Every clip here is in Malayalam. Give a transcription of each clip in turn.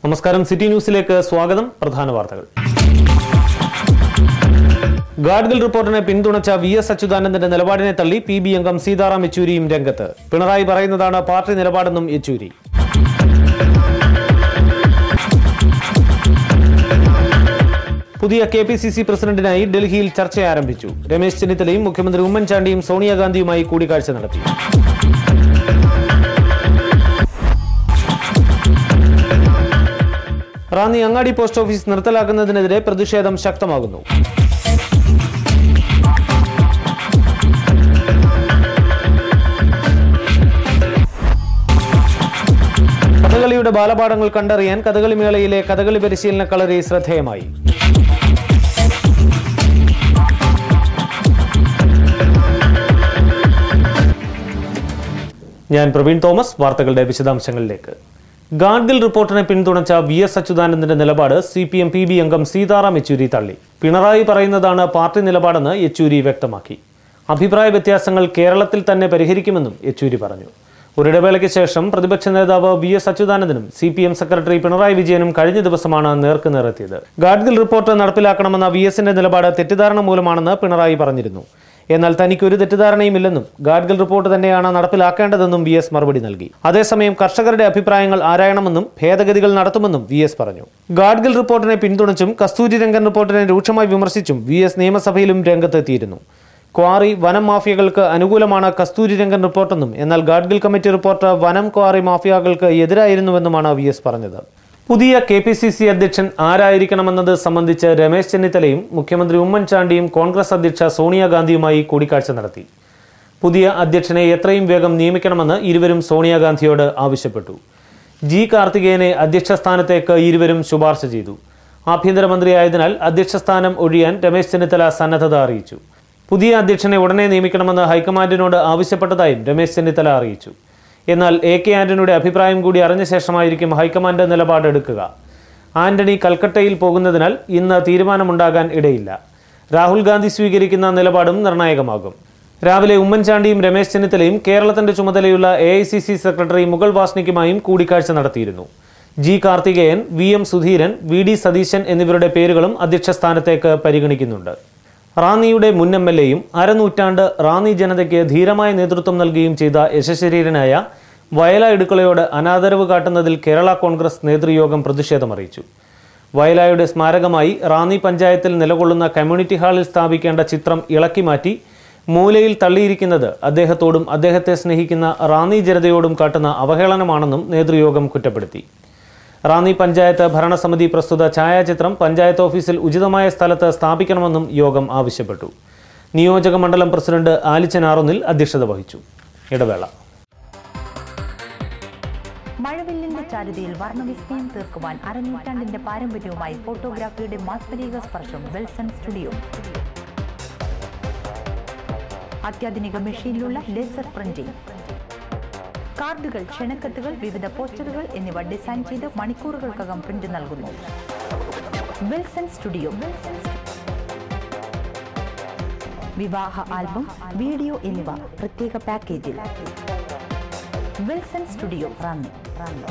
നമസ്കാരം സിറ്റി ന്യൂസിലേക്ക് സ്വാഗതം പ്രധാന വാർത്തകൾ ഗാഡ്ഗിൽ റിപ്പോർട്ടിനെ പിന്തുണച്ച വി എസ് അച്യുതാനന്ദന്റെ നിലപാടിനെ തള്ളി പി ബി അംഗം സീതാറാം യെച്ചൂരിയും രംഗത്ത് പിണറായി പറയുന്നതാണ് പാർട്ടി നിലപാടെന്നും യെച്ചൂരി പുതിയ കെ പി സി സി പ്രസിഡന്റിനായി ഡൽഹിയിൽ ചർച്ച ആരംഭിച്ചു രമേശ് ചെന്നിത്തലയും മുഖ്യമന്ത്രി ഉമ്മൻചാണ്ടിയും സോണിയാഗാന്ധിയുമായി കൂടിക്കാഴ്ച നടത്തി റാന്നി അങ്ങാടി പോസ്റ്റ് ഓഫീസ് നിർത്തലാക്കുന്നതിനെതിരെ പ്രതിഷേധം ശക്തമാകുന്നു കഥകളിയുടെ ബാലപാഠങ്ങൾ കണ്ടറിയാൻ കഥകളി മേളയിലെ കഥകളി പരിശീലന കളരി ശ്രദ്ധേയമായി ഞാൻ പ്രവീൺ തോമസ് വാർത്തകളുടെ വിശദാംശങ്ങളിലേക്ക് ഗാഡ്ഗിൽ റിപ്പോർട്ടിനെ പിന്തുണച്ച വി എസ് അച്യുതാനന്ദന്റെ നിലപാട് C P M P B അംഗം സീതാറാം യെച്ചൂരി തള്ളി പിണറായി പറയുന്നതാണ് പാർട്ടി നിലപാടെന്ന് യെച്ചൂരി വ്യക്തമാക്കി അഭിപ്രായ വ്യത്യാസങ്ങൾ കേരളത്തിൽ തന്നെ പരിഹരിക്കുമെന്നും യെച്ചൂരി പറഞ്ഞു ഒരിടവേളയ്ക്ക് ശേഷം പ്രതിപക്ഷ നേതാവ് വി എസ് അച്യുതാനന്ദനും C P M secretary Pinarayi വിജയനും കഴിഞ്ഞ ദിവസമാണ് നേർക്കുനേറെത്തിയത് ഗാഡ്ഗിൽ റിപ്പോർട്ട് നടപ്പിലാക്കണമെന്ന വി എസിന്റെ നിലപാട് തെറ്റിദ്ധാരണ മൂലമാണെന്ന് പിണറായി പറഞ്ഞിരുന്നു എന്നാൽ തനിക്ക് ഒരു തെറ്റിദ്ധാരണയുമില്ലെന്നും ഗാഡ്ഗിൽ റിപ്പോർട്ട് തന്നെയാണ് നടപ്പിലാക്കേണ്ടതെന്നും വി എസ് മറുപടി നൽകി അതേസമയം കർഷകരുടെ അഭിപ്രായങ്ങൾ ആരായണമെന്നും ഭേദഗതികൾ നടത്തുമെന്നും വി എസ് പറഞ്ഞു ഗാഡ്ഗിൽ റിപ്പോർട്ടിനെ പിന്തുണച്ചും കസ്തൂരി രംഗൻ റിപ്പോർട്ടിനെ രൂക്ഷമായി വിമർശിച്ചും വി എസ് നിയമസഭയിലും രംഗത്തെത്തിയിരുന്നു ക്വാറി വനം മാഫിയകൾക്ക് അനുകൂലമാണ് കസ്തൂരി രംഗൻ റിപ്പോർട്ടെന്നും എന്നാൽ ഗാഡ്ഗിൽ കമ്മിറ്റി റിപ്പോർട്ട് വനം ക്വാറി മാഫിയകൾക്ക് എതിരായിരുന്നുവെന്നുമാണ് വി എസ് പറഞ്ഞത് പുതിയ കെ പി സി സി അധ്യക്ഷൻ ആരായിരിക്കണമെന്നത് സംബന്ധിച്ച് രമേശ് ചെന്നിത്തലയും മുഖ്യമന്ത്രി ഉമ്മൻചാണ്ടിയും കോൺഗ്രസ് അധ്യക്ഷ സോണിയാഗാന്ധിയുമായി കൂടിക്കാഴ്ച നടത്തി പുതിയ അധ്യക്ഷനെ എത്രയും വേഗം നിയമിക്കണമെന്ന് ഇരുവരും സോണിയാഗാന്ധിയോട് ആവശ്യപ്പെട്ടു ജി കാർത്തികേയനെ അധ്യക്ഷ സ്ഥാനത്തേക്ക് ഇരുവരും ശുപാർശ ചെയ്തു ആഭ്യന്തരമന്ത്രിയായതിനാൽ അധ്യക്ഷ സ്ഥാനം ഒഴിയാൻ രമേശ് ചെന്നിത്തല സന്നദ്ധത അറിയിച്ചു പുതിയ അധ്യക്ഷനെ ഉടനെ നിയമിക്കണമെന്ന് ഹൈക്കമാൻഡിനോട് ആവശ്യപ്പെട്ടതായും രമേശ് ചെന്നിത്തല അറിയിച്ചു എന്നാൽ എ കെ ആന്റണിയുടെ അഭിപ്രായം കൂടി അറിഞ്ഞ ശേഷമായിരിക്കും ഹൈക്കമാൻഡ് നിലപാടെടുക്കുക ആന്റണി കൽക്കട്ടയിൽ പോകുന്നതിനാൽ ഇന്ന് തീരുമാനമുണ്ടാകാൻ ഇടയില്ല രാഹുൽ ഗാന്ധി സ്വീകരിക്കുന്ന നിലപാടും നിർണായകമാകും രാവിലെ ഉമ്മൻചാണ്ടിയും രമേശ് ചെന്നിത്തലയും കേരളത്തിന്റെ ചുമതലയുള്ള A I C C secretary Mukul വാസ്നിക്കുമായും കൂടിക്കാഴ്ച നടത്തിയിരുന്നു G Karthikeyan V M Sudheeran V D Satheesan എന്നിവരുടെ പേരുകളും അധ്യക്ഷ സ്ഥാനത്തേക്ക് പരിഗണിക്കുന്നുണ്ട് റാന്നിയുടെ മുൻ എം എൽ എയും അരനൂറ്റാണ്ട് റാന്നി ജനതയ്ക്ക് ധീരമായ നേതൃത്വം നൽകുകയും ചെയ്ത യശശരീരനായ വയല ഇടുക്കളയോട് അനാദരവ് കാട്ടുന്നതിൽ കേരള കോൺഗ്രസ് നേതൃയോഗം പ്രതിഷേധമറിയിച്ചു വയലായുടെ സ്മാരകമായി റാന്നി പഞ്ചായത്തിൽ നിലകൊള്ളുന്ന കമ്മ്യൂണിറ്റി ഹാളിൽ സ്ഥാപിക്കേണ്ട ചിത്രം ഇളക്കി മാറ്റി മൂലയിൽ തള്ളിയിരിക്കുന്നത് അദ്ദേഹത്തോടും അദ്ദേഹത്തെ സ്നേഹിക്കുന്ന റാന്നി ജനതയോടും കാട്ടുന്ന അവഹേളനമാണെന്നും നേതൃയോഗം കുറ്റപ്പെടുത്തി റാന്നി പഞ്ചായത്ത് ഭരണസമിതി പ്രസ്തുത ഛായാചിത്രം പഞ്ചായത്ത് ഓഫീസിൽ ഉചിതമായ സ്ഥലത്ത് സ്ഥാപിക്കണമെന്നും യോഗം ആവശ്യപ്പെട്ടു നിയോജക മണ്ഡലം പ്രസിഡന്റ് ആലിച്ചൻ ആറുന്നിൽ അധ്യക്ഷത വഹിച്ചു ഇടവേള മഴവില്ലിന്റെ ചാരുതയിൽ വർണ്ണവിസ്മയം തീർക്കുവാൻ അരനൂറ്റാണ്ടിന്റെ പാരമ്പര്യവുമായി ഫോട്ടോഗ്രാഫിയുടെ മാസ്മരിക സ്പർശം വെൽസൺ സ്റ്റുഡിയോ അത്യാധുനിക മെഷീനിലുള്ള ലേസർ പ്രിന്റിംഗ് കാർഡുകൾ ക്ഷണക്കത്തുകൾ വിവിധ പോസ്റ്ററുകൾ എന്നിവ ഡിസൈൻ ചെയ്ത് മണിക്കൂറുകൾക്കകം പ്രിന്റ് നൽകുന്നു വിൽസൺ സ്റ്റുഡിയോ വിവാഹ ആൽബം വീഡിയോ എന്നിവ പ്രത്യേക പാക്കേജിൽ വിൽസൺ സ്റ്റുഡിയോ റാന്നി റാന്നി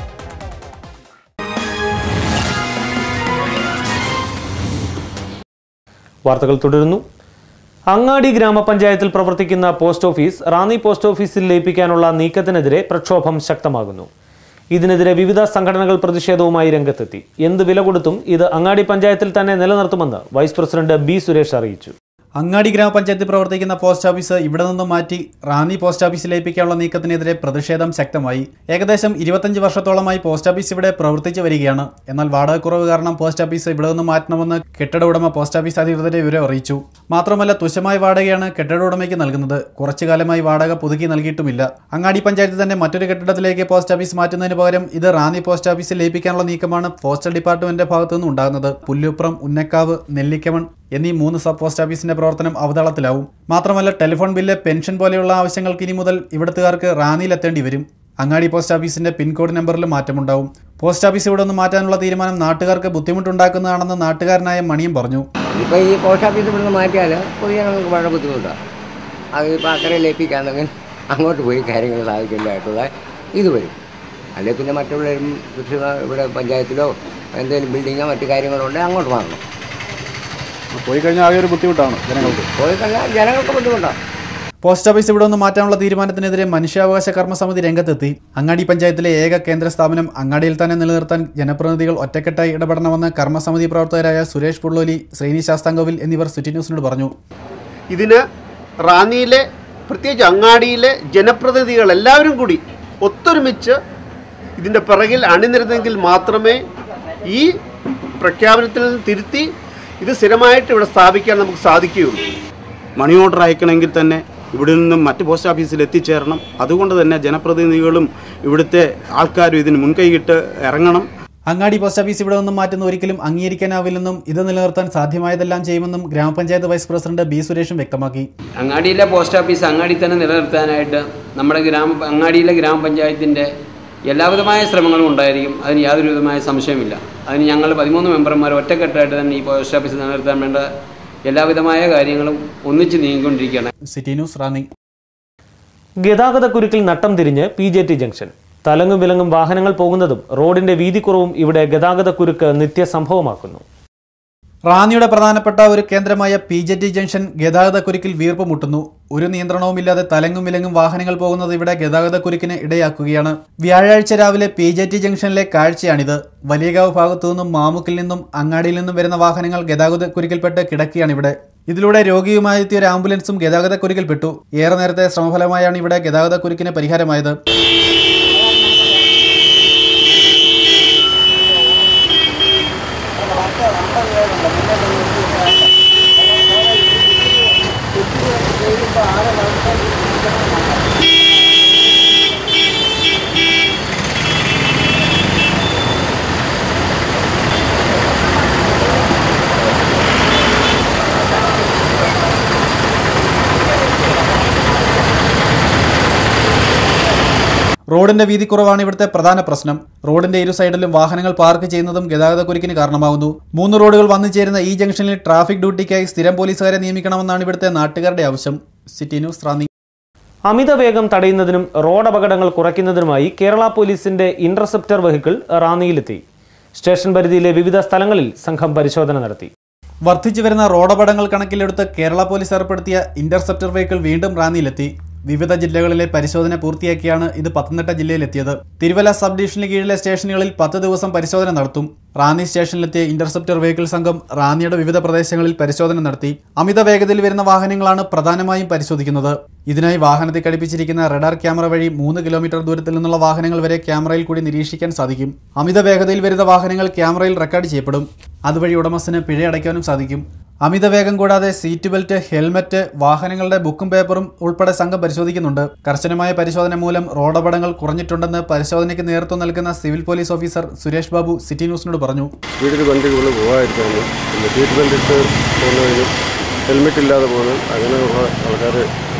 വാർത്തകൾ തുടരുന്നു അങ്ങാടി ഗ്രാമപഞ്ചായത്തിൽ പ്രവർത്തിക്കുന്ന പോസ്റ്റ് ഓഫീസ് റാന്നി പോസ്റ്റ് ഓഫീസിൽ ലയിപ്പിക്കാനുള്ള നീക്കത്തിനെതിരെ പ്രക്ഷോഭം ശക്തമാകുന്നു ഇതിനെതിരെ വിവിധ സംഘടനകൾ പ്രതിഷേധവുമായി രംഗത്തെത്തി എന്ത് വില കൊടുത്തും ഇത് അങ്ങാടി പഞ്ചായത്തിൽ തന്നെ നിലനിർത്തുമെന്ന് വൈസ് പ്രസിഡന്റ് ബി സുരേഷ് അറിയിച്ചു അങ്ങാടി ഗ്രാമപഞ്ചായത്തിൽ പ്രവർത്തിക്കുന്ന പോസ്റ്റ് ഓഫീസ് ഇവിടെ നിന്നും മാറ്റി റാന്നി പോസ്റ്റ് ഓഫീസിൽ ലയിപ്പിക്കാനുള്ള നീക്കത്തിനെതിരെ പ്രതിഷേധം ശക്തമായി ഏകദേശം ഇരുപത്തഞ്ച് വർഷത്തോളമായി പോസ്റ്റ് ഓഫീസ് ഇവിടെ പ്രവർത്തിച്ചു വരികയാണ് എന്നാൽ വാടകക്കുറവ് കാരണം പോസ്റ്റ് ഓഫീസ് ഇവിടെ നിന്ന് മാറ്റണമെന്ന് കെട്ടിട ഉടമ പോസ്റ്റ് ഓഫീസ് അധികൃതരെ വിവരം അറിയിച്ചു മാത്രമല്ല തുച്ഛമായ വാടകയാണ് കെട്ടിട ഉടമയ്ക്ക് നൽകുന്നത് കുറച്ചു കാലമായി വാടക പുതുക്കി നൽകിയിട്ടുമില്ല അങ്ങാടി പഞ്ചായത്തിൽ തന്നെ മറ്റൊരു കെട്ടിടത്തിലേക്ക് പോസ്റ്റ് ഓഫീസ് മാറ്റുന്നതിന് പകരം ഇത് റാന്നി പോസ്റ്റ് ഓഫീസിൽ ലയിപ്പിക്കാനുള്ള നീക്കമാണ് പോസ്റ്റൽ ഡിപ്പാർട്ട്മെന്റിന്റെ ഭാഗത്തു നിന്ന് ഉണ്ടാകുന്നത് പുല്ലുപ്രം ഉന്നക്കാവ് നെല്ലിക്കമൺ എന്നീ മൂന്ന് സബ് പോസ്റ്റ് ഓഫീസിന്റെ പ്രവർത്തനം അവതാളത്തിലാവും മാത്രമല്ല ടെലിഫോൺ ബില്ല് പെൻഷൻ പോലെയുള്ള ആവശ്യങ്ങൾക്ക് ഇനി മുതൽ ഇവിടുത്തുകാർക്ക് റാന്നിയിലെത്തേണ്ടി വരും അങ്ങാടി പോസ്റ്റ് ഓഫീസിന്റെ പിൻകോഡ് നമ്പറിൽ മാറ്റമുണ്ടാവും പോസ്റ്റ് ഓഫീസ് ഇവിടെ നിന്ന് മാറ്റാനുള്ള തീരുമാനം നാട്ടുകാർക്ക് ബുദ്ധിമുട്ടുണ്ടാക്കുന്നതാണെന്ന് നാട്ടുകാരനായ മണിയും പറഞ്ഞു ഇപ്പോൾ ഈ പോസ്റ്റ് ഓഫീസ് ഇവിടുന്ന് മാറ്റിയാൽ പൊതുജനങ്ങൾക്ക് വളരെ ബുദ്ധിമുട്ടാണ് അത് ഇപ്പോൾ അക്കരെ ലയിപ്പിക്കാന്നെങ്കിൽ അങ്ങോട്ട് പോയി കാര്യങ്ങൾ സാധിക്കേണ്ടതായിട്ടുള്ള ഇത് വരും അല്ലെങ്കിൽ പിന്നെ മറ്റുള്ളവരും കൃഷി ഇവിടെ പഞ്ചായത്തിലോ എന്തെങ്കിലും ബിൽഡിങ്ങോ മറ്റു കാര്യങ്ങളോ ഉണ്ടെങ്കിൽ അങ്ങോട്ട് മാറണം പോയി കഴിഞ്ഞാൽ ആകെ ഒരു ബുദ്ധിമുട്ടാണ് ജനങ്ങൾക്ക് പോയി കഴിഞ്ഞാൽ ജനങ്ങൾക്ക് ബുദ്ധിമുട്ടാണ് പോസ്റ്റ് ഓഫീസ് ഇവിടെ നിന്ന് മാറ്റാനുള്ള തീരുമാനത്തിനെതിരെ മനുഷ്യാവകാശ കർമ്മസമിതി രംഗത്തെത്തി അങ്ങാടി പഞ്ചായത്തിലെ ഏക കേന്ദ്ര സ്ഥാപനം അങ്ങാടിയിൽ തന്നെ നിലനിർത്താൻ ജനപ്രതിനിധികൾ ഒറ്റക്കെട്ടായി ഇടപെടണമെന്ന് കർമ്മസമിതി പ്രവർത്തകരായ സുരേഷ് പുള്ളോലി ശ്രീനി ശാസ്താംകോവിൽ എന്നിവർ സിറ്റി ന്യൂസിനോട് പറഞ്ഞു ഇതിന് റാന്നിയിലെ പ്രത്യേകിച്ച് അങ്ങാടിയിലെ ജനപ്രതിനിധികൾ എല്ലാവരും കൂടി ഒത്തൊരുമിച്ച് ഇതിൻ്റെ പിറകിൽ അണിനിരുന്നെങ്കിൽ മാത്രമേ ഈ പ്രഖ്യാപനത്തിൽ നിന്ന് തിരുത്തി ഇത് സ്ഥിരമായിട്ട് ഇവിടെ സ്ഥാപിക്കാൻ നമുക്ക് സാധിക്കുകയുള്ളൂ മണി ഓർഡർ അയക്കണമെങ്കിൽ തന്നെ ഇവിടെ നിന്നും മറ്റ് പോസ്റ്റ് ഓഫീസിൽ എത്തിച്ചേരണം അതുകൊണ്ട് തന്നെ ജനപ്രതിനിധികളും ഇവിടുത്തെ ആൾക്കാരും ഇതിന് മുൻകൈയിട്ട് ഇറങ്ങണം അങ്ങാടി പോസ്റ്റ് ഓഫീസ് ഇവിടെ നിന്നും മാറ്റുന്ന ഒരിക്കലും അംഗീകരിക്കാനാവില്ലെന്നും ഇത് നിലനിർത്താൻ സാധ്യമായതെല്ലാം ചെയ്യുമെന്നും ഗ്രാമപഞ്ചായത്ത് വൈസ് പ്രസിഡന്റ് ബി സുരേഷും വ്യക്തമാക്കി അങ്ങാടിയിലെ പോസ്റ്റ് ഓഫീസ് അങ്ങാടി തന്നെ നിലനിർത്താനായിട്ട് നമ്മുടെ ഗ്രാമ അങ്ങാടിയിലെ ഗ്രാമപഞ്ചായത്തിൻ്റെ എല്ലാവിധമായ ശ്രമങ്ങളും ഉണ്ടായിരിക്കും അതിന് യാതൊരു വിധമായ സംശയമില്ല അതിന് ഞങ്ങൾ പതിമൂന്ന് മെമ്പർമാർ ഒറ്റക്കെട്ടായിട്ട് തന്നെ ഈ പോസ്റ്റ് ഓഫീസ് നിലനിർത്താൻ വേണ്ട എല്ലാവിധമായ കാര്യങ്ങളും ഒന്നിച്ച് നീങ്ങിക്കൊണ്ടിരിക്കുകയാണ് സിറ്റി ന്യൂസ് റാന്നി ഗതാഗതക്കുരുക്കിൽ നട്ടം തിരിഞ്ഞ് പി ജെ ടി ജംഗ്ഷൻ തലങ്ങും വിലങ്ങും വാഹനങ്ങൾ പോകുന്നതും റോഡിന്റെ വീതിക്കുറവും ഇവിടെ ഗതാഗതക്കുരുക്ക് നിത്യസംഭവമാക്കുന്നു റാന്നിയുടെ പ്രധാനപ്പെട്ട ഒരു കേന്ദ്രമായ പി ജെ ടി ജംഗ്ഷൻ ഗതാഗതക്കുരുക്കിൽ വീർപ്പ് മുട്ടുന്നു ഒരു നിയന്ത്രണവുമില്ലാതെ തലങ്ങും വിലങ്ങും വാഹനങ്ങൾ പോകുന്നത് ഇവിടെ ഗതാഗതക്കുരുക്കിന് ഇടയാക്കുകയാണ് വ്യാഴാഴ്ച രാവിലെ പി ജെ ടി ജംഗ്ഷനിലെ കാഴ്ചയാണിത് വലിയകാവ് ഭാഗത്തു നിന്നും മാമുക്കിൽ നിന്നും അങ്ങാടിയിൽ നിന്നും വരുന്ന വാഹനങ്ങൾ ഗതാഗതക്കുരുക്കിൽപ്പെട്ട് കിടക്കുകയാണ് ഇവിടെ ഇതിലൂടെ രോഗിയുമായി എത്തിയ ഒരു ആംബുലൻസും ഗതാഗതക്കുരുക്കിൽപ്പെട്ടു ഏറെ നേരത്തെ ശ്രമഫലമായാണ് ഇവിടെ ഗതാഗതക്കുരുക്കിന് പരിഹാരമായത് റോഡിന്റെ വീതി കുറവാണ് ഇവിടുത്തെ പ്രധാന പ്രശ്നം റോഡിന്റെ ഇരു സൈഡിലും വാഹനങ്ങൾ പാർക്ക് ചെയ്യുന്നതും ഗതാഗതക്കുരുക്കിന് കാരണമാകുന്നു മൂന്ന് റോഡുകൾ വന്നു ചേരുന്ന ഈ ജംഗ്ഷനിൽ ട്രാഫിക് ഡ്യൂട്ടിക്കായി സ്ഥിരം പോലീസുകാരെ നിയമിക്കണമെന്നാണ് ഇവിടുത്തെ നാട്ടുകാരുടെ ആവശ്യം സിറ്റി ന്യൂസ് റാന്നി അമിത വേഗം തടയുന്നതിനും റോഡ് അപകടങ്ങൾ കുറയ്ക്കുന്നതിനുമായി കേരള പോലീസിന്റെ ഇന്റർസെപ്റ്റർ വെഹിക്കിൾ റാന്നിയിലെത്തി സ്റ്റേഷൻ പരിധിയിലെ വിവിധ സ്ഥലങ്ങളിൽ സംഘം പരിശോധന നടത്തി വർദ്ധിച്ചു വരുന്ന റോഡപടങ്ങൾ കണക്കിലെടുത്ത് കേരള പോലീസ് ഏർപ്പെടുത്തിയ ഇന്റർസെപ്റ്റർ വെഹിക്കിൾ വീണ്ടും റാന്നിയിലെത്തി വിവിധ ജില്ലകളിലെ പരിശോധന പൂർത്തിയാക്കിയാണ് ഇത് പത്തനംതിട്ട ജില്ലയിലെത്തിയത് തിരുവല്ല സബ് ഡിവിഷന് കീഴിലെ സ്റ്റേഷനുകളിൽ പത്ത് ദിവസം പരിശോധന നടത്തും റാന്നി സ്റ്റേഷനിലെത്തിയ ഇന്റർസെപ്റ്റർ വെഹിക്കിൾ സംഘം റാന്നിയുടെ വിവിധ പ്രദേശങ്ങളിൽ പരിശോധന നടത്തി അമിത വേഗതയിൽ വരുന്ന വാഹനങ്ങളാണ് പ്രധാനമായും പരിശോധിക്കുന്നത് ഇതിനായി വാഹനത്തിൽ ഘടിപ്പിച്ചിരിക്കുന്ന റഡാർ ക്യാമറ വഴി മൂന്ന് കിലോമീറ്റർ ദൂരത്തിൽ നിന്നുള്ള വാഹനങ്ങൾ വരെ ക്യാമറയിൽ കൂടി നിരീക്ഷിക്കാൻ സാധിക്കും അമിത വേഗതയിൽ വരുന്ന വാഹനങ്ങൾ ക്യാമറയിൽ റെക്കോർഡ് ചെയ്യപ്പെടും അതുവഴി ഉടമസ്ഥന് പിഴ അടയ്ക്കാനും സാധിക്കും അമിത വേഗം കൂടാതെ സീറ്റ് ബെൽറ്റ് ഹെൽമറ്റ് വാഹനങ്ങളുടെ ബുക്കും പേപ്പറും ഉൾപ്പെടെ സംഘം പരിശോധിക്കുന്നുണ്ട് കർശനമായ പരിശോധന മൂലം റോഡപടങ്ങൾ കുറഞ്ഞിട്ടുണ്ടെന്ന് പരിശോധനയ്ക്ക് നേതൃത്വം നൽകുന്ന civil police officer Suresh Babu city ന്യൂസിനോട് പറഞ്ഞു സ്പീഡിൽ വണ്ടികൾ പോകാതിരിക്കാനും പിന്നെ സീറ്റ് ബെൽറ്റ് ഇട്ട് പോകുന്നതിനും ഹെൽമെറ്റ് ഇല്ലാതെ പോകുന്നതും അങ്ങനെയുള്ള ആൾക്കാർ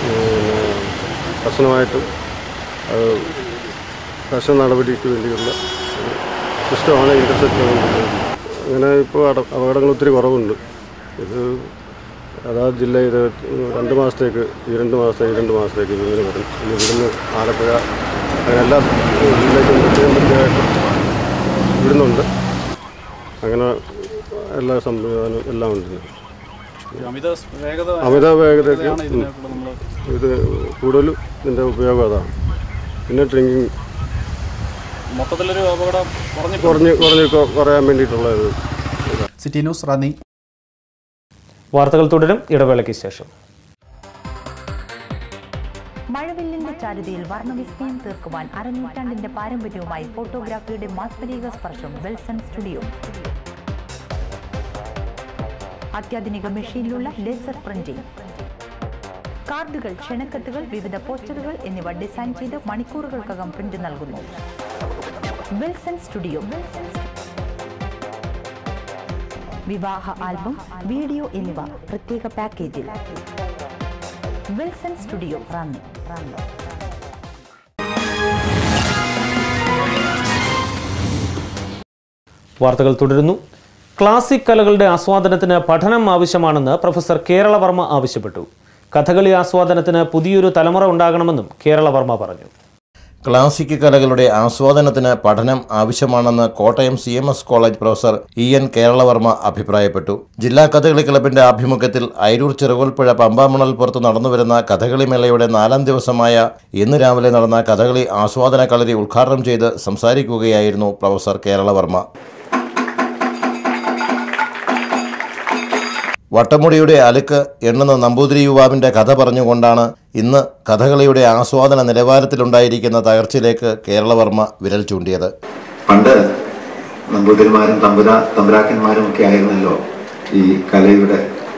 കർശനമായിട്ടും അത് കർശന നടപടിക്ക് വേണ്ടിയുള്ള ഒരു സിസ്റ്റമാണ് ഇൻ്റർസെപ്റ്റ് അങ്ങനെ ഇപ്പോൾ അട അപകടങ്ങൾ ഒത്തിരി കുറവുണ്ട് ഇത് അതാത് ജില്ല ഇത് രണ്ട് മാസത്തേക്ക് ഈ രണ്ട് മാസത്തേക്ക് രണ്ട് മാസത്തേക്ക് ഇങ്ങനെ വരും ഇനി ഇവിടുന്ന് ആലപ്പുഴ അങ്ങനെ എല്ലാ ജില്ലയ്ക്കും പ്രത്യേകം പ്രത്യേകമായിട്ട് വിടുന്നുണ്ട് അങ്ങനെ എല്ലാ സംവിധാനവും എല്ലാം ഉണ്ട് അമിത വേഗത അമിത വേഗതയ്ക്ക് ഉം. ഇത് കൂടുതലും ഇതിൻ്റെ ഉപയോഗം അതാണ് പിന്നെ ഡ്രിങ്കിങ് മൊത്തത്തിലൊരു അപകടം കുറഞ്ഞു കുറഞ്ഞ് കുറഞ്ഞ് കൊ- കുറയാൻ വേണ്ടിയിട്ടുള്ള ഇത് സിറ്റി ന്യൂസ് റാന്നി വാർത്തകൾ തുടരും ഇടവേളയ്ക്ക് ശേഷം മഴവില്ലിന്റെ ചാരുതയിൽ വർണ്ണവിസ്മയം തീർക്കുവാൻ അരനൂറ്റാണ്ടിന്റെ പാരമ്പര്യവുമായി ഫോട്ടോഗ്രാഫിയുടെ മാസ്മരിക സ്പർശം വെൽസൺ സ്റ്റുഡിയോ അത്യാധുനിക മെഷീനിലുള്ള ലേസർ പ്രിന്റിംഗ് കാർഡുകൾ ക്ഷണക്കത്തുകൾ വിവിധ പോസ്റ്ററുകൾ എന്നിവ ഡിസൈൻ ചെയ്ത് മണിക്കൂറുകൾക്കകം പ്രിന്റ് നൽകുന്നു വിൽസൺ സ്റ്റുഡിയോ വിവാഹ ആൽബം വീഡിയോ എന്നിവ പ്രത്യേക പാക്കേജിൽ വിൽസൺ സ്റ്റുഡിയോ റാന്നി റാന്നി വാർത്തകൾ തുടരുന്നു ക്ലാസിക് കലകളുടെ ആസ്വാദനത്തിന് പഠനം ആവശ്യമാണെന്ന് പ്രൊഫസർ കേരളവർമ്മ ആവശ്യപ്പെട്ടു കഥകളി ആസ്വാദനത്തിന് പുതിയൊരു തലമുറ ഉണ്ടാകണമെന്നും കേരളവർമ്മ പറഞ്ഞു ക്ലാസിക് കലകളുടെ ആസ്വാദനത്തിന് പഠനം ആവശ്യമാണെന്ന് Kottayam C M S college professor E N Keralavarma അഭിപ്രായപ്പെട്ടു ജില്ലാ കഥകളി ക്ലബിന്റെ ആഭിമുഖ്യത്തിൽ അയിരൂർ ചെറുകോൽപ്പുഴ പമ്പാമണൽപ്പുറത്ത് നടന്നുവരുന്ന കഥകളി മേളയുടെ നാലാം ദിവസമായ ഇന്ന് രാവിലെ നടന്ന കഥകളി ആസ്വാദന കളരി ഉദ്ഘാടനം ചെയ്ത് സംസാരിക്കുകയായിരുന്നു പ്രൊഫസർ കേരളവർമ്മ വട്ടമുടിയുടെ അലുക്ക് എണ്ണുന്ന നമ്പൂതിരി യുവാവിന്റെ കഥ പറഞ്ഞുകൊണ്ടാണ് ഇന്ന് കഥകളിയുടെ ആസ്വാദന നിലവാരത്തിലുണ്ടായിരിക്കുന്ന തകർച്ചയിലേക്ക് കേരളവർമ്മ വിരൽ ചൂണ്ടിയത് പണ്ട് നമ്പൂതിരിമാരും തമ്പുരാ തമ്പുരാക്കന്മാരും ഒക്കെ ആയിരുന്നല്ലോ ഈ കലയുടെ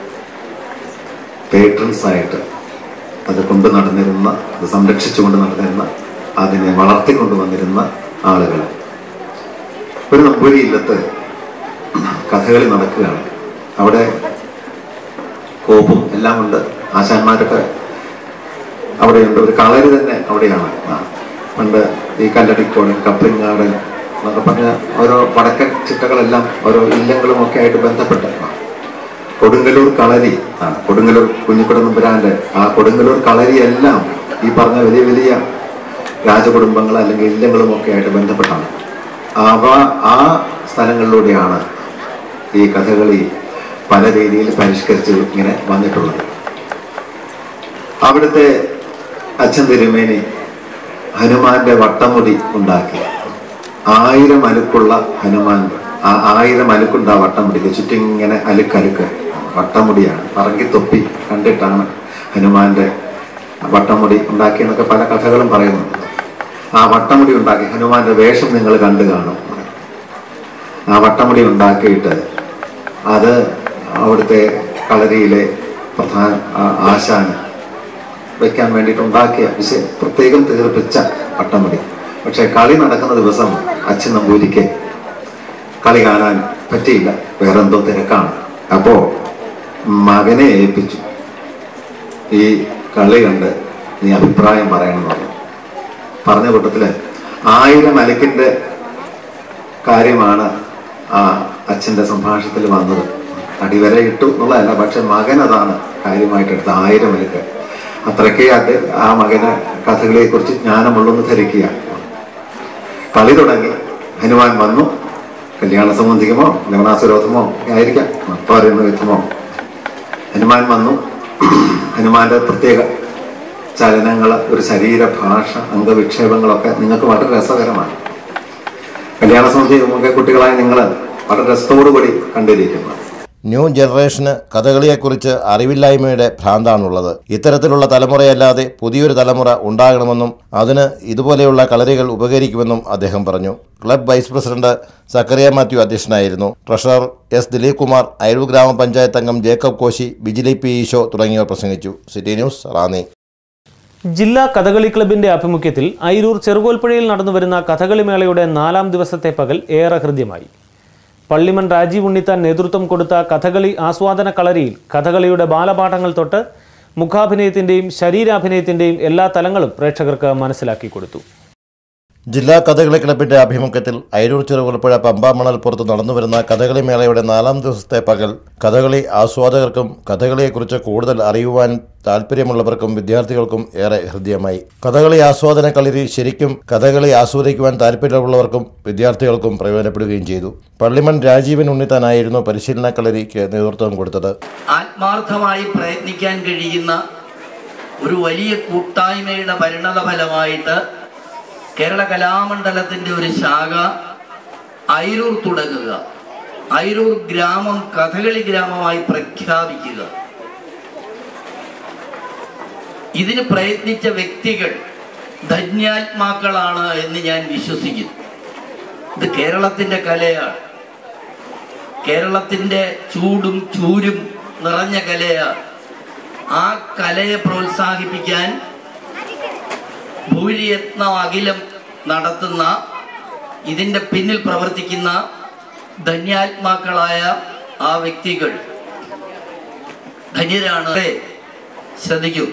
പേട്രൻസ് ആയിട്ട് അത് കൊണ്ടു നടന്നിരുന്ന അത് സംരക്ഷിച്ചുകൊണ്ട് നടന്നിരുന്ന അതിനെ വളർത്തിക്കൊണ്ടുവന്നിരുന്ന ആളുകൾ ഒരു നമ്പൂരി ഇല്ലത്ത് കഥകളി നടക്കുകയാണ് അവിടെ കോപ്പും എല്ലാം ഉണ്ട് ആശാന്മാരൊക്കെ അവിടെയുണ്ട് ഒരു കളരി തന്നെ അവിടെയാണ് ആ. പണ്ട് ഈ കല്ലടിക്കോട് കപ്രിങ്ങാട് എന്നൊക്കെ പറഞ്ഞ ഓരോ വടക്കൻ ചിട്ടകളെല്ലാം ഓരോ ഇല്ലങ്ങളും ഒക്കെ ആയിട്ട് ബന്ധപ്പെട്ട് ആ. കൊടുങ്ങല്ലൂർ കളരി ആ കൊടുങ്ങല്ലൂർ കുഞ്ഞിക്കുടനമ്പുരാന്റെ ആ കൊടുങ്ങല്ലൂർ കളരിയെല്ലാം ഈ പറഞ്ഞ വലിയ വലിയ രാജകുടുംബങ്ങൾ അല്ലെങ്കിൽ ഇല്ലങ്ങളും ഒക്കെ ആയിട്ട് ബന്ധപ്പെട്ടാണ് അവ ആ സ്ഥലങ്ങളിലൂടെയാണ് ഈ കഥകളി പല രീതിയിൽ പരിഷ്കരിച്ച് ഇങ്ങനെ വന്നിട്ടുള്ളത് അവിടുത്തെ അച്ഛൻ തിരുമേനി ഹനുമാന്റെ വട്ടമുടി ഉണ്ടാക്കി ആയിരം അലുക്കുള്ള ഹനുമാൻ ആ ആയിരം അലുക്കുണ്ട് ആ വട്ടമുടിക്ക് ചുറ്റും ഇങ്ങനെ അലുക്കലുക്ക് വട്ടമുടിയാണ് പറങ്കി തൊപ്പി കണ്ടിട്ടാണ് ഹനുമാന്റെ വട്ടമുടി ഉണ്ടാക്കിയെന്നൊക്കെ പല കഥകളും പറയുന്നുണ്ട് ആ വട്ടമുടി ഉണ്ടാക്കി ഹനുമാന്റെ വേഷം നിങ്ങൾ കണ്ടു കാണും ആ വട്ടമുടി ഉണ്ടാക്കിയിട്ട് അത് അവിടുത്തെ കളരിയിലെ പ്രധാന ആ- ആശാന് വെക്കാൻ വേണ്ടിയിട്ട് ഉണ്ടാക്കിയ വിശ- പ്രത്യേകം തീർപ്പിച്ച വട്ടമുടി പക്ഷെ കളി നടക്കുന്ന ദിവസം അച്ഛൻ നമ്പൂരിക്ക് കളി കാണാൻ പറ്റിയില്ല വേറെന്തോ തിരക്കാണ് അപ്പോ മകനെ ഏൽപ്പിച്ചു ഈ കളി കണ്ട് നീ അഭിപ്രായം പറയണം പറഞ്ഞു പറഞ്ഞ കൂട്ടത്തില് ആയിരം അലക്കിന്റെ കാര്യമാണ് ആ അച്ഛന്റെ സംഭാഷണത്തിൽ വന്നത് അടിവര ഇട്ടു എന്നുള്ളതല്ല പക്ഷെ മകൻ അതാണ് കാര്യമായിട്ട് എടുത്ത ആയിരം അലക്ക് അത്രയ്ക്കേ അത് ആ മകന് കഥകളെ കുറിച്ച് ജ്ഞാനമുള്ളെന്ന് ധരിക്കുക കളി തുടങ്ങി ഹനുമാൻ വന്നു കല്യാണ സംബന്ധിക്കുമോ ലവണാസുരോധമോ ഒക്കെ ആയിരിക്കാം പറയുന്ന യുദ്ധമോ ഹനുമാൻ വന്നു ഹനുമാന്റെ പ്രത്യേക ചലനങ്ങൾ ഒരു ശരീരഭാഷ അംഗവിക്ഷേപങ്ങളൊക്കെ നിങ്ങൾക്ക് വളരെ രസകരമാണ് കല്യാണ സംബന്ധിക്കുമ്പോൾ കുട്ടികളായ നിങ്ങൾ വളരെ രസത്തോടുകൂടി കണ്ടിരിക്കുന്നു ന്യൂ ജനറേഷന് കഥകളിയെക്കുറിച്ച് അറിവില്ലായ്മയുടെ ഭ്രാന്താണുള്ളത് ഇത്തരത്തിലുള്ള തലമുറയല്ലാതെ പുതിയൊരു തലമുറ ഉണ്ടാകണമെന്നും അതിന് ഇതുപോലെയുള്ള കളരികൾ ഉപകരിക്കുമെന്നും അദ്ദേഹം പറഞ്ഞു club vice president Zachariah Mathew അധ്യക്ഷനായിരുന്നു ട്രഷറർ എസ് ദിലീപ് കുമാർ അയരൂർ ഗ്രാമപഞ്ചായത്ത് അംഗം ജേക്കബ് കോശി ബിജിലി പി ഈശോ തുടങ്ങിയവർ പ്രസംഗിച്ചു സിറ്റി ന്യൂസ് റാന്നി ജില്ലാ കഥകളി ക്ലബിന്റെ ആഭിമുഖ്യത്തിൽ അയിരൂർ ചെറുകോൽപ്പുഴയിൽ നടന്നുവരുന്ന കഥകളി മേളയുടെ നാലാം ദിവസത്തെ പകൽ ഏറെ ഹൃദ്യമായി പള്ളിമൺ രാജീവ് ഉണ്ണിത്താൻ നേതൃത്വം കൊടുത്ത കഥകളി ആസ്വാദന കളരിയിൽ കഥകളിയുടെ ബാലപാഠങ്ങൾ തൊട്ട് മുഖാഭിനയത്തിന്റെയും ശരീരാഭിനയത്തിന്റെയും എല്ലാ തലങ്ങളും പ്രേക്ഷകർക്ക് മനസ്സിലാക്കി കൊടുത്തു ജില്ലാ കഥകളി ക്ലബിന്റെ ആഭിമുഖ്യത്തിൽ അയരൂർ ചെറുകുളപ്പുഴ പമ്പ മണൽപ്പുറത്ത് നടന്നുവരുന്ന കഥകളി മേളയുടെ നാലാം ദിവസത്തെ പകൽ കഥകളി ആസ്വാദകർക്കും കഥകളിയെക്കുറിച്ച് കൂടുതൽ അറിയുവാൻ താല്പര്യമുള്ളവർക്കും വിദ്യാർത്ഥികൾക്കും ഏറെ ഹൃദ്യമായി കഥകളി ആസ്വാദന കളരി ശരിക്കും കഥകളി ആസ്വദിക്കുവാൻ താല്പര്യമുള്ളവർക്കും വിദ്യാർത്ഥികൾക്കും പ്രയോജനപ്പെടുകയും ചെയ്തു പള്ളിമൺ രാജീവൻ ഉണ്ണിത്താനായിരുന്നു പരിശീലന കളരിക്ക് നേതൃത്വം കൊടുത്തത് ആത്മാർത്ഥമായി പ്രയത്നിക്കാൻ കഴിയുന്ന ഒരു വലിയ കൂട്ടായ്മയുടെ പരിണത ഫലമായിട്ട് കേരള കലാമണ്ഡലത്തിന്റെ ഒരു ശാഖ അയിരൂർ തുടങ്ങുക അയിരൂർ ഗ്രാമം കഥകളി ഗ്രാമമായി പ്രഖ്യാപിക്കുക ഇതിന് പ്രയത്നിച്ച വ്യക്തികൾ ധന്യാത്മാക്കളാണ് എന്ന് ഞാൻ വിശ്വസിക്കുന്നു ഇത് കേരളത്തിന്റെ കലയാണ് കേരളത്തിന്റെ ചൂടും ചൂരും നിറഞ്ഞ കലയാണ് ആ കലയെ പ്രോത്സാഹിപ്പിക്കാൻ ഭൂരിയത്നം അഖിലം നടത്തുന്ന ഇതിന്റെ പിന്നിൽ പ്രവർത്തിക്കുന്ന ധന്യാത്മാക്കളായ ആ വ്യക്തികൾ ധന്യരാണ് അതെ, ശ്രദ്ധിക്കൂ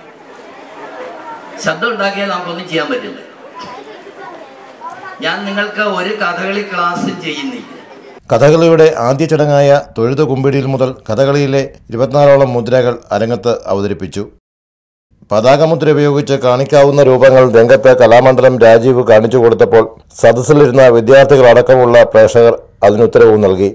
ശബ്ദം ഉണ്ടാക്കിയാൽ നമുക്കൊന്നും ചെയ്യാൻ പറ്റില്ല ഞാൻ നിങ്ങൾക്ക് ഒരു കഥകളി ക്ലാസ് ചെയ്യുന്നില്ല കഥകളിയുടെ ആദ്യ ചടങ്ങായ തൊഴുത കുമ്പിടിയിൽ മുതൽ കഥകളിയിലെ ഇരുപത്തിനാലോളം മുദ്രകൾ അരങ്ങത്ത് അവതരിപ്പിച്ചു പതാകമുദ്ര ഉപയോഗിച്ച് കാണിക്കാവുന്ന രൂപങ്ങൾ രംഗത്ത് കലാമണ്ഡലം രാജീവ് കാണിച്ചു കൊടുത്തപ്പോൾ സദസ്സിലിരുന്ന വിദ്യാർത്ഥികളടക്കമുള്ള പ്രേക്ഷകർ അതിനുത്തരവും നൽകി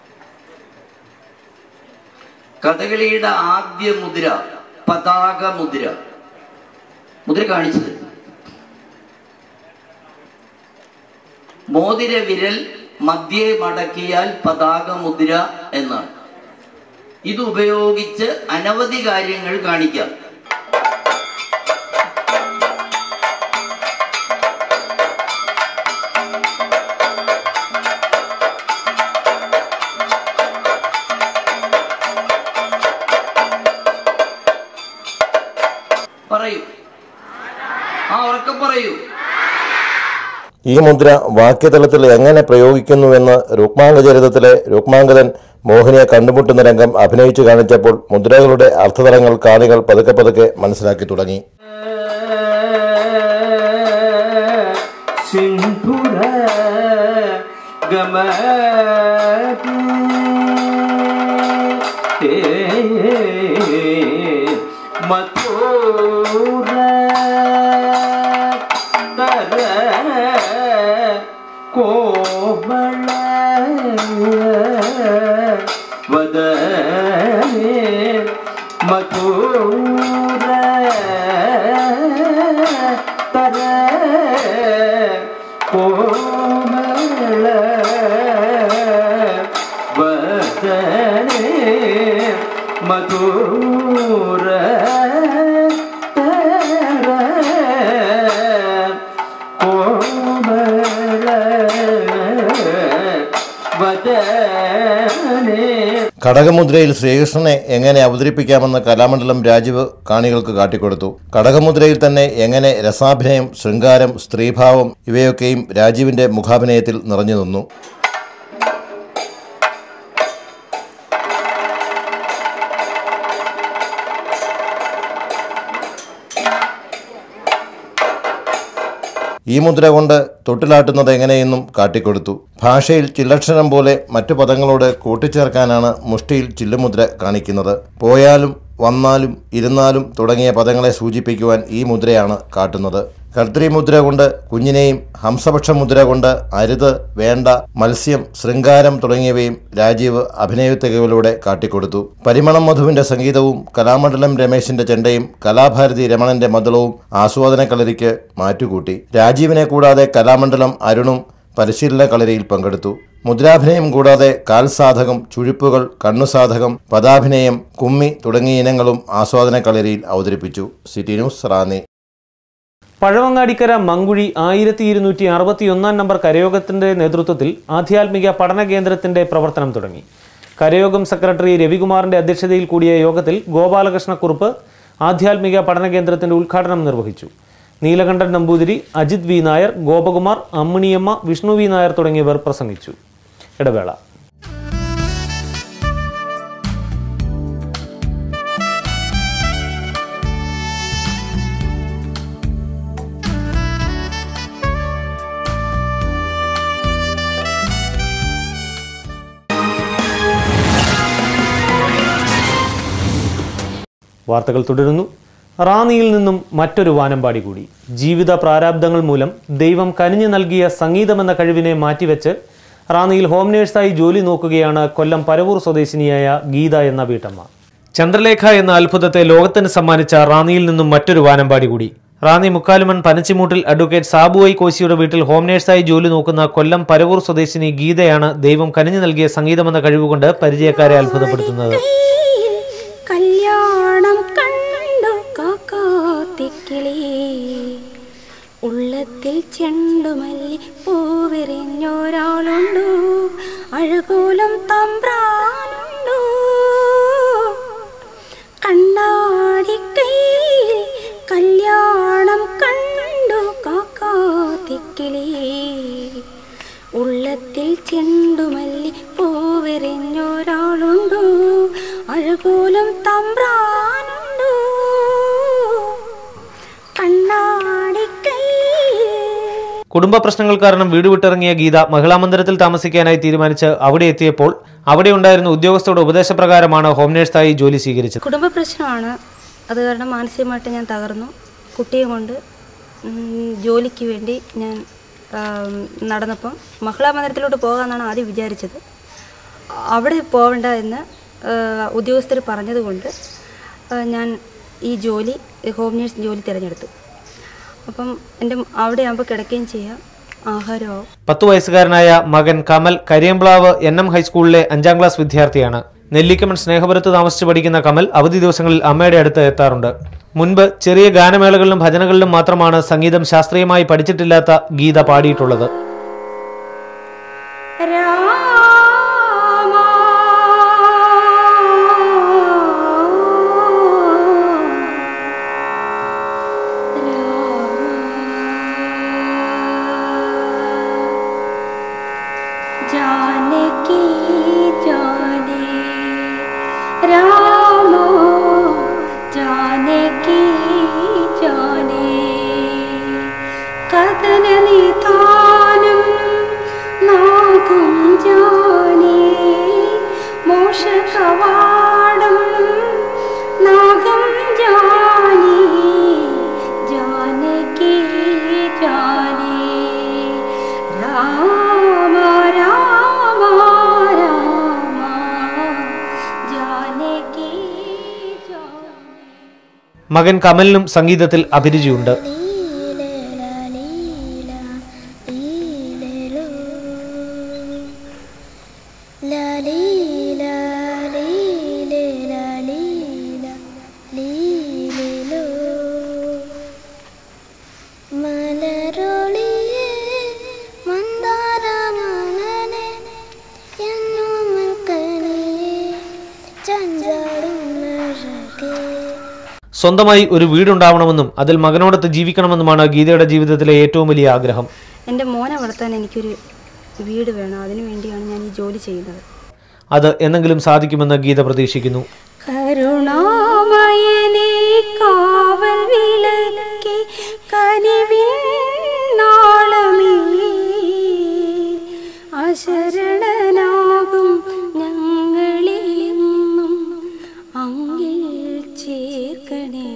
കഥകളിയുടെ ആദ്യ മുദ്ര പതാക മുദ്ര മുദ്ര കാണിച്ചത് മോതിര വിരൽ മധ്യേ മടക്കിയാൽ പതാക മുദ്ര എന്നാണ് ഇത് ഉപയോഗിച്ച് അനവധി കാര്യങ്ങൾ കാണിക്കാം പറയൂ ആ ഉറക്കം പറയൂ ഈ മുദ്ര വാക്യതലത്തിൽ എങ്ങനെ പ്രയോഗിക്കുന്നുവെന്ന് രുക്മാംഗചരിതത്തിലെ രുക്മാംഗതൻ മോഹിനിയെ കണ്ടുമുട്ടുന്ന രംഗം അഭിനയിച്ചു കാണിച്ചപ്പോൾ മുദ്രകളുടെ അർത്ഥതലങ്ങൾ കാണികൾ പതുക്കെ പതുക്കെ മനസ്സിലാക്കി തുടങ്ങി സിന്ധുര ഗമ മധുര തര കോമള വദനേ മധുര തര കോമള വദനേ മധുര തര കോമള വദനേ കടകമുദ്രയിൽ ശ്രീകൃഷ്ണനെ എങ്ങനെ അവതരിപ്പിക്കാമെന്ന് കലാമണ്ഡലം രാജീവ് കാണികൾക്ക് കാട്ടിക്കൊടുത്തു കടകമുദ്രയിൽ തന്നെ എങ്ങനെ രസാഭിനയം ശൃംഗാരം സ്ത്രീഭാവം ഇവയൊക്കെയും രാജീവിന്റെ മുഖാഭിനയത്തിൽ നിറഞ്ഞു നിന്നു ഈ മുദ്ര കൊണ്ട് തൊട്ടിലാട്ടുന്നത് എങ്ങനെയെന്നും കാട്ടിക്കൊടുത്തു ഭാഷയിൽ ചില്ലക്ഷരം പോലെ മറ്റു പദങ്ങളോട് കൂട്ടിച്ചേർക്കാനാണ് മുഷ്ടിയിൽ ചില്ലുമുദ്ര കാണിക്കുന്നത് പോയാലും വന്നാലും ഇരുന്നാലും തുടങ്ങിയ പദങ്ങളെ സൂചിപ്പിക്കുവാൻ ഈ മുദ്രയാണ് കാട്ടുന്നത് കർത്തരി മുദ്ര കൊണ്ട് കുഞ്ഞിനെയും ഹംസപക്ഷ മുദ്ര കൊണ്ട് അരുത് വേണ്ട മത്സ്യം ശൃംഗാരം തുടങ്ങിയവയും രാജീവ് അഭിനയ തികവിലൂടെ കാട്ടിക്കൊടുത്തു പരിമളം മധുവിന്റെ സംഗീതവും കലാമണ്ഡലം രമേശിന്റെ ചെണ്ടയും കലാഭാരതി രമണന്റെ മദ്ദളവും ആസ്വാദന കളരിക്ക് മാറ്റുകൂട്ടി രാജീവിനെ കൂടാതെ കലാമണ്ഡലം അരുണും പരിശീലന കളരിയിൽ പങ്കെടുത്തു മുദ്രാഭിനയം കൂടാതെ കാൽസാധകം ചുഴിപ്പുകൾ കണ്ണുസാധകം പദാഭിനയം കുമ്മി തുടങ്ങിയ ഇനങ്ങളും ആസ്വാദന കളരിയിൽ അവതരിപ്പിച്ചു സിറ്റി ന്യൂസ് റാന്നി പഴവങ്ങാടിക്കര മങ്കുഴി ആയിരത്തി ഇരുന്നൂറ്റി അറുപത്തി ഒന്നാം നമ്പർ കരയോഗത്തിന്റെ നേതൃത്വത്തിൽ ആധ്യാത്മിക പഠന കേന്ദ്രത്തിന്റെ പ്രവർത്തനം തുടങ്ങി കരയോഗം സെക്രട്ടറി രവികുമാറിന്റെ അധ്യക്ഷതയിൽ കൂടിയ യോഗത്തിൽ ഗോപാലകൃഷ്ണക്കുറുപ്പ് ആധ്യാത്മിക പഠന കേന്ദ്രത്തിന്റെ ഉദ്ഘാടനം നിർവഹിച്ചു നീലകണ്ഠൻ നമ്പൂതിരി അജിത് വി നായർ ഗോപകുമാർ അമ്മിണിയമ്മ വിഷ്ണു വി നായർ തുടങ്ങിയവർ പ്രസംഗിച്ചു ഇടവേള വാർത്തകൾ തുടരുന്നു റാന്നിയിൽ നിന്നും മറ്റൊരു വാനമ്പാടി കൂടി ജീവിത പ്രാരാബ്ദങ്ങൾ മൂലം ദൈവം കനിഞ്ഞു നൽകിയ സംഗീതമെന്ന കഴിവിനെ മാറ്റിവെച്ച് റാന്നിയിൽ ഹോം നേഴ്സായി ജോലി നോക്കുകയാണ് കൊല്ലം പരവൂർ സ്വദേശിനിയായ ഗീത എന്ന വീട്ടമ്മ ചന്ദ്രലേഖ എന്ന അത്ഭുതത്തെ ലോകത്തിന് സമ്മാനിച്ച റാന്നിയിൽ നിന്നും മറ്റൊരു വാനമ്പാടി കൂടി റാന്നി മുക്കാലുമൺ പനച്ചിമൂട്ടിൽ അഡ്വക്കേറ്റ് സാബുഐ കോശിയുടെ വീട്ടിൽ ഹോം നേഴ്സായി ജോലി നോക്കുന്ന കൊല്ലം പരവൂർ സ്വദേശിനി ഗീതയാണ് ദൈവം കനിഞ്ഞു നൽകിയ സംഗീതമെന്ന കഴിവുകൊണ്ട് പരിചയക്കാരെ അത്ഭുതപ്പെടുത്തുന്നത് കല്യാണം കണ്ടു കാക്കാത്തിക്കിളി ഉള്ളത്തിൽ ചെണ്ടുമല്ലി പൂവിരിഞ്ഞൊരാളുണ്ടു അഴകോലം തമ്പ്രാനുണ്ടു കണ്ണാടിക്കൈയിൽ കല്യാണം കണ്ടു കാക്കാത്തിക്കിളി ഉള്ളത്തിൽ ചെണ്ടുമല്ലി പൂവിരിഞ്ഞൊരാളുണ്ടു അഴകോലം തമ്പ്രാനുണ്ടു കണ്ണാടിക്കൈയിൽ കുടുംബ പ്രശ്നങ്ങൾ കാരണം വീട് വിട്ടിറങ്ങിയ ഗീത മഹിളാ മന്ദിരത്തിൽ താമസിക്കാനായി തീരുമാനിച്ച് അവിടെ എത്തിയപ്പോൾ അവിടെ ഉണ്ടായിരുന്ന ഉദ്യോഗസ്ഥരുടെ ഉപദേശപ്രകാരമാണ് ഹോം നേഴ്സായി ജോലി സ്വീകരിച്ചത് കുടുംബ പ്രശ്നമാണ് അത് കാരണം മാനസികമായിട്ട് ഞാൻ തകർന്നു കുട്ടിയെ കൊണ്ട് ഉം, ജോലിക്ക് വേണ്ടി ഞാൻ ആം, നടന്നപ്പം മഹിളാ മന്ദിരത്തിലോട്ട് പോകാമെന്നാണ് ആദ്യം വിചാരിച്ചത് അവിടെ പോകണ്ട എന്ന് ഉദ്യോഗസ്ഥർ പറഞ്ഞതുകൊണ്ട് ആ, ഞാൻ ഈ ജോലി ഹോം നേഴ്സ് ജോലി തിരഞ്ഞെടുത്തു അപ്പം എൻ്റെ അവിടെ ആകുമ്പോൾ കിടക്കുകയും ചെയ്യാം ആഹാരമാവും പത്തു വയസ്സുകാരനായ മകൻ കമൽ കരിയമ്പ്ലാവ് എൻ എം ഹൈസ്കൂളിലെ അഞ്ചാം ക്ലാസ് വിദ്യാർത്ഥിയാണ് നെല്ലിക്കമൺ സ്നേഹപുരത്ത് താമസിച്ച് പഠിക്കുന്ന കമൽ അവധി ദിവസങ്ങളിൽ അമ്മയുടെ അടുത്ത് എത്താറുണ്ട് മുൻപ് ചെറിയ ഗാനമേളകളിലും ഭജനകളിലും മാത്രമാണ് സംഗീതം ശാസ്ത്രീയമായി പഠിച്ചിട്ടില്ലാത്ത ഗീത പാടിയിട്ടുള്ളത് जानकी जाने रामो जानकी जाने कदननिधानं नागं जाने मोषकवाडं नागं जाने जानकी जाने राम राम राम जानकी മകൻ കമലിനും സംഗീതത്തിൽ അഭിരുചിയുണ്ട് മലരൊളിയേ മന്ദാരമനനെ എന്നോമൽക്കനിയേ ചഞ്ചാടും അഴകേ സ്വന്തമായി ഒരു വീടുണ്ടാവണമെന്നും അതിൽ മകനോടൊത്ത് ജീവിക്കണമെന്നുമാണ് ഗീതയുടെ ജീവിതത്തിലെ ഏറ്റവും വലിയ ആഗ്രഹം എൻ്റെ മോനെ വളർത്താൻ എനിക്കൊരു വീട് വേണം അതിനു വേണ്ടിയാണ് ഞാൻ ഈ ജോലി ചെയ്യുന്നത് അത് എന്നെങ്കിലും സാധിക്കുമെന്ന് ഗീത പ്രതീക്ഷിക്കുന്നു കരുണാമയനേ കാവൽ വിളക്കേ കനിവിൻ നാളമേ അശരണനാകും ഞങ്ങളെ എന്നും അങ്ങിൽ ചേർക്കണേ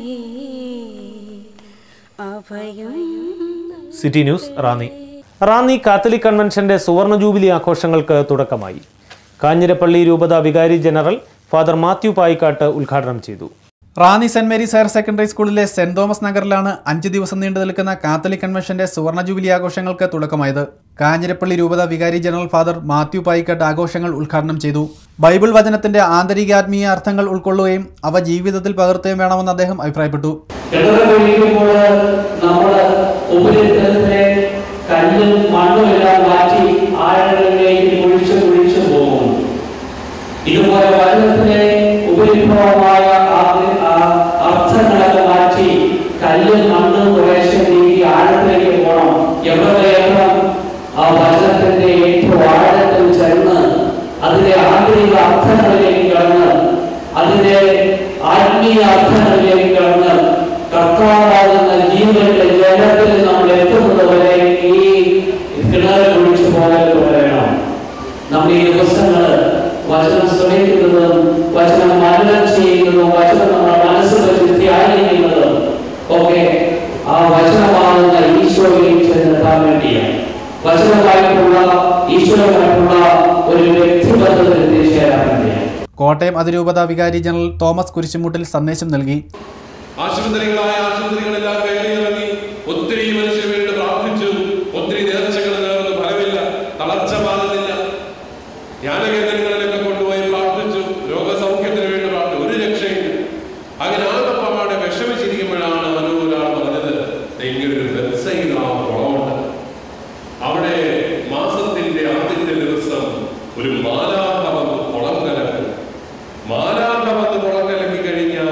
അഭയം city news Ranni Ranni catholic കൺവെൻഷന്റെ സുവർണ ജൂബിലി ആഘോഷങ്ങൾക്ക് തുടക്കമായി കാഞ്ഞിരപ്പള്ളി രൂപത വികാരി ജനറൽ ഫാദർ മാത്യു പായിക്കാട്ട് ഉദ്ഘാടനം ചെയ്തു Ranni saint Mary's higher secondary സ്കൂളിലെ സെന്റ് തോമസ് നഗറിലാണ് അഞ്ച് ദിവസം നീണ്ടു നിൽക്കുന്ന കാത്തലിക് കൺവെൻഷന്റെ സുവർണ ജൂബിലി ആഘോഷങ്ങൾക്ക് തുടക്കമായത് കാഞ്ഞിരപ്പള്ളി രൂപത വികാരി ജനറൽ ഫാദർ മാത്യു പായിക്കട്ട് ആഘോഷങ്ങൾ ഉദ്ഘാടനം ചെയ്തു ബൈബിൾ വചനത്തിന്റെ ആന്തരികാത്മീയ അർത്ഥങ്ങൾ ഉൾക്കൊള്ളുകയും അവ ജീവിതത്തിൽ പകർത്തുകയും വേണമെന്ന് അദ്ദേഹം അഭിപ്രായപ്പെട്ടു കിണറ് കുഴിക്കുമ്പോൾ നമ്മൾ ഉപരിതലത്തിലെ കല്ലും മണ്ണും എല്ലാം മാറ്റി ആഴങ്ങളിലേക്ക് കുഴിച്ച് കുഴിച്ച് പോകും ഇതുപോലെ വചനത്തിലെ ഉപരിഭവമായ ആ- ആ അർത്ഥങ്ങളൊക്കെ മാറ്റി കല്ലും മണ്ണും കുറേശ്ശെ നീക്കി ആഴത്തിലേക്ക് പോകണം എവിടെ എത്തണം ആ വചനത്തിന്റെ ഏറ്റവും ആഴത്തിൽ ചെന്ന് അതിലെ ആന്തരിക അർത്ഥങ്ങളിലേക്ക് കടന്ന് അതിന്റെ ആത്മീയ അർത്ഥങ്ങളിലേക്ക് കടന്ന് കർത്താവാകുന്ന ജീവന്റെ ജലത്തിൽ നമ്മൾ എത്തുന്നത് വരെ ഈ കിണറ് കുഴിച്ചു പോകാൻ പറയണം നമ്മൾ ഈ ദിവസങ്ങൾ വചനം ശ്രമിക്കുന്നതും വചനം മനനം ചെയ്യുന്നതും വചനം നമ്മുടെ മനസ്സിൽ വെച്ച് ധ്യാനിക്കുന്നതും ഒക്കെ ആ വചനമാകുന്ന ഈശോയിൽ ചെന്നെത്താൻ വേണ്ടിയാണ് വചനമായിട്ടുള്ള ഈശോയുമായിട്ടുള്ള ഒരു വ്യക്തിബന്ധത്തിൽ എത്തിച്ചേരാൻ വേണ്ടിയാണ് കോട്ടയം അതിരൂപത വികാരി ജനറൽ തോമസ് കുരിശുമുട്ടിൽ സന്ദേശം നൽകി ആശുപത്രികളായ ആശുപത്രികളെല്ലാം കയറിയിറങ്ങി ഒത്തിരി മനുഷ്യന് വേണ്ടി പ്രാർത്ഥിച്ചു ഒത്തിരി നേർച്ചകൾ നേർന്ന് ഫലമില്ല തളർച്ച മാറുന്നില്ല ധ്യാനകേന്ദ്രങ്ങളിലൊക്കെ കൊണ്ടുപോയി പ്രാർത്ഥിച്ചു രോഗസൗഖ്യത്തിന് വേണ്ടി പ്രാർത്ഥിച്ചു ഒരു രക്ഷയില്ല അങ്ങനെ ആകപ്പാടെ വിഷമിച്ചിരിക്കുമ്പോഴാണ് മനോഹരാൾ പറഞ്ഞത് "ദേ ഇങ്ങനൊരു വെബ്സൈറ്റ് ആ കുളമുണ്ട് അവിടെ മാസത്തിന്റെ ആദ്യത്തെ ദിവസം ഒരു മാലാഖ വന്ന് കുളം കലക്കും മാലാഖ വന്ന് കുളം കലക്കി കഴിഞ്ഞാൽ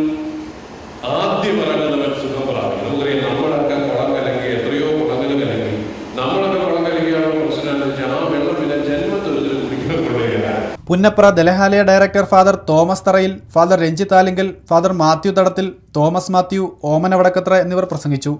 ആദ്യം ഇറങ്ങുന്നവൻ സുഖം പ്രാപിക്കും നമുക്കറിയാം നമ്മളൊക്കെ കുളം കലക്കി എത്രയോ കുളങ്ങൾ കലക്കി നമ്മളൊക്കെ കുളം കലക്കിയാണ് പ്രശ്നം എന്ന് വെച്ചാൽ ആ വെള്ളം പിന്നെ ജന്മത്തൊരു കുടിക്കുന്നുള്ളതാണ് പുന്നപ്ര ദലഹാലയ director father Thomas Tharayil father Ranjith Alinkal father Mathew Thadathil Thomas Mathew Omana Vadakkethra എന്നിവർ പ്രസംഗിച്ചു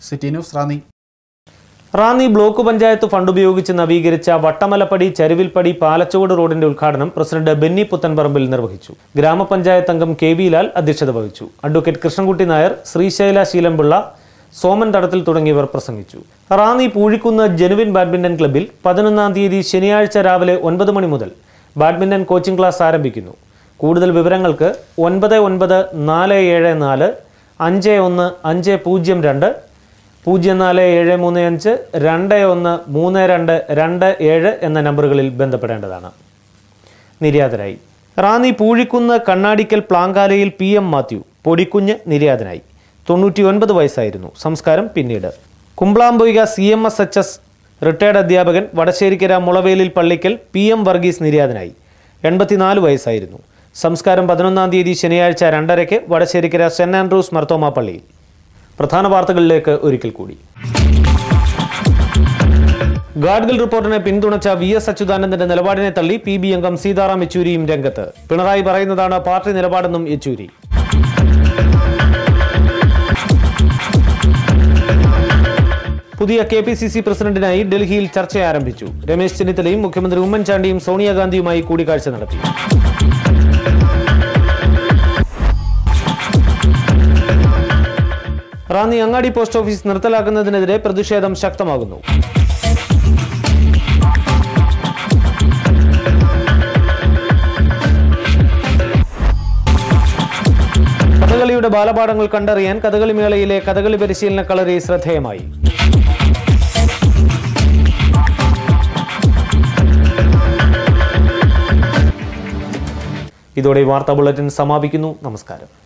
city news Ranni Ranni block panchayat fund ഉപയോഗിച്ച് നവീകരിച്ച വട്ടമലപ്പടി ചരുവിൽപ്പടി പാലച്ചുവട് റോഡിന്റെ ഉദ്ഘാടനം പ്രസിഡന്റ് ബെന്നി പുത്തൻപറമ്പിൽ നിർവഹിച്ചു ഗ്രാമപഞ്ചായത്ത് അംഗം കെ വി ലാൽ അധ്യക്ഷത വഹിച്ചു അഡ്വക്കേറ്റ് കൃഷ്ണൻകുട്ടി നായർ ശ്രീശൈല ശീലംപിള്ള സോമൻ തടത്തിൽ തുടങ്ങിയവർ പ്രസംഗിച്ചു റാന്നി പൂഴിക്കുന്ന് ജനുവിൻ ബാഡ്മിന്റൺ ക്ലബ്ബിൽ പതിനൊന്നാം തീയതി ശനിയാഴ്ച രാവിലെ ഒൻപത് മണി മുതൽ ബാഡ്മിന്റൺ കോച്ചിംഗ് ക്ലാസ് ആരംഭിക്കുന്നു കൂടുതൽ വിവരങ്ങൾക്ക് ഒൻപത് ഒൻപത് നാല് ഏഴ് നാല് അഞ്ച് ഒന്ന് അഞ്ച് പൂജ്യം രണ്ട് പൂജ്യം നാല് ഏഴ് മൂന്ന് അഞ്ച് രണ്ട് ഒന്ന് മൂന്ന് രണ്ട് രണ്ട് ഏഴ് എന്ന നമ്പറുകളിൽ ബന്ധപ്പെടേണ്ടതാണ് നിര്യാതനായി റാന്നി പൂഴിക്കുന്ന് കണ്ണാടിക്കൽ പ്ലാങ്കാലയിൽ പി എം മാത്യു പൊടിക്കുഞ്ഞ് നിര്യാതനായി തൊണ്ണൂറ്റി ഒൻപത് വയസ്സായിരുന്നു സംസ്കാരം പിന്നീട് കുംബ്ലാംബൊയ്ക C M S H S retired അധ്യാപകൻ വടശ്ശേരിക്കര മുളവേലിൽ പള്ളിക്കൽ പി എം വർഗീസ് നിര്യാതനായി എൺപത്തിനാല് വയസ്സായിരുന്നു സംസ്കാരം പതിനൊന്നാം തീയതി ശനിയാഴ്ച രണ്ടരയ്ക്ക് വടശ്ശേരിക്കര സെന്റ് ആൻഡ്രൂസ് മർത്തോമ പള്ളിയിൽ പ്രധാന വാർത്തകളിലേക്ക് ഒരിക്കൽ കൂടി ഗാഡ്ഗിൽ റിപ്പോർട്ടിനെ പിന്തുണച്ച വി എസ് അച്യുതാനന്ദന്റെ നിലപാടിനെ തള്ളി പി ബി അംഗം സീതാറാം യെച്ചൂരിയും രംഗത്ത് പിണറായി പറയുന്നതാണ് പാർട്ടി നിലപാടെന്നും യെച്ചൂരി പുതിയ കെ പി സി സി പ്രസിഡന്റിനായി ഡൽഹിയിൽ ചർച്ച ആരംഭിച്ചു രമേശ് ചെന്നിത്തലയും മുഖ്യമന്ത്രി ഉമ്മൻചാണ്ടിയും സോണിയാഗാന്ധിയുമായി കൂടിക്കാഴ്ച നടത്തി റാന്നി അങ്ങാടി പോസ്റ്റ് ഓഫീസ് നിർത്തലാക്കുന്നതിനെതിരെ പ്രതിഷേധം ശക്തമാകുന്നു കഥകളിയുടെ ബാലപാഠങ്ങൾ കണ്ടറിയാൻ കഥകളി മേളയിലെ കഥകളി പരിശീലന കളരി ശ്രദ്ധേയമായി ഇതോടെ ഈ വാർത്താ ബുള്ളറ്റിൻ സമാപിക്കുന്നു നമസ്കാരം